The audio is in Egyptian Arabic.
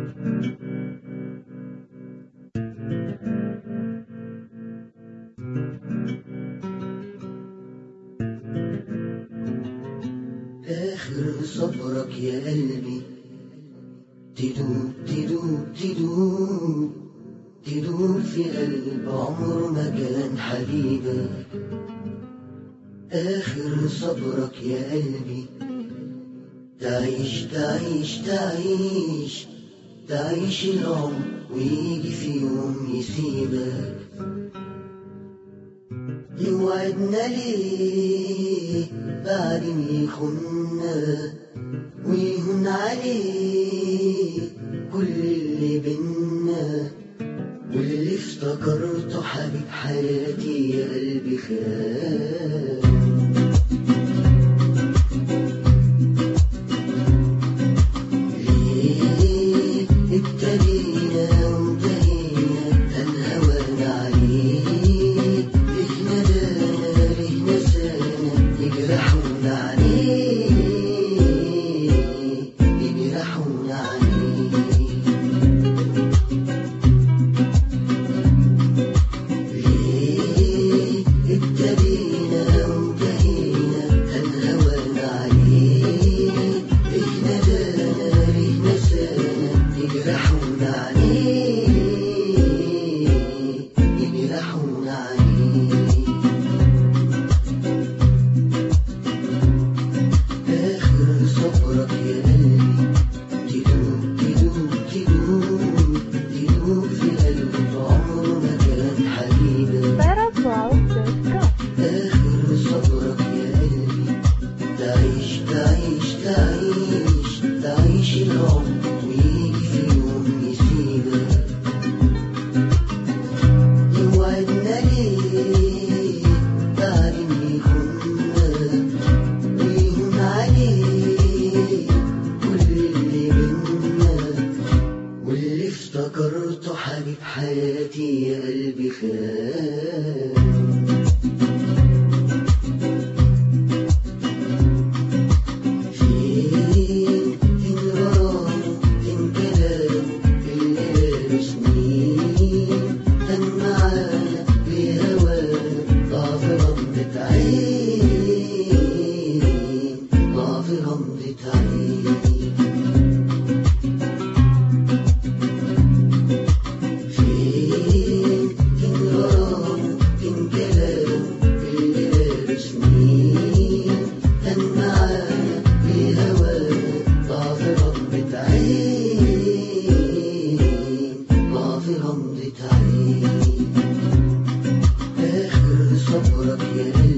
آخر صبرك يا قلبي تدوب تدوب تدوب تدوب في قلب عمر ما كان حبيبك آخر صبرك يا قلبي تعيش تعيش تعيش تعيش العمر ويجي في يوم يسيبك يوعدنا ليه بعد ما يخنا ويهون عليه كل اللي بينا واللي افتكرته حبيب حياتي يا قلبي خان ليه ابتدينا وانتهينا الهوان عليه ليه ندانا ليه نسانا يجرحونا عليه يجرحونا عليه ليه ابتدينا وانتهينا الهوان عليه ليه ندانا ليه نسانا يجرحونا عليه يجرحونا عليه آخر صبرك يا قلبي تدوب تدوب تدوب تدوب في قلب عمر ما كان حبيبك BetterBrows.com آخر صبرك يا قلبي تعيش تعيش تعيش تعيش العمر ويجي في يوم يسيبك يوعدنا ليه بعد ما يخوننا ويهون عليه كل اللي بينا واللي افتكرته حبيب حياتي يا قلبي خان فين فين غرامه فين كلامه اللي بقاله سنين كان معانا بهوانا ضعف غمضة عين ضعف غمضة عين فين فين غرامه فين كلامه اللي بقاله سنين كان معانا بهوانا ضعف غمضة عين ضعف غمضة عين آخر صبرك يا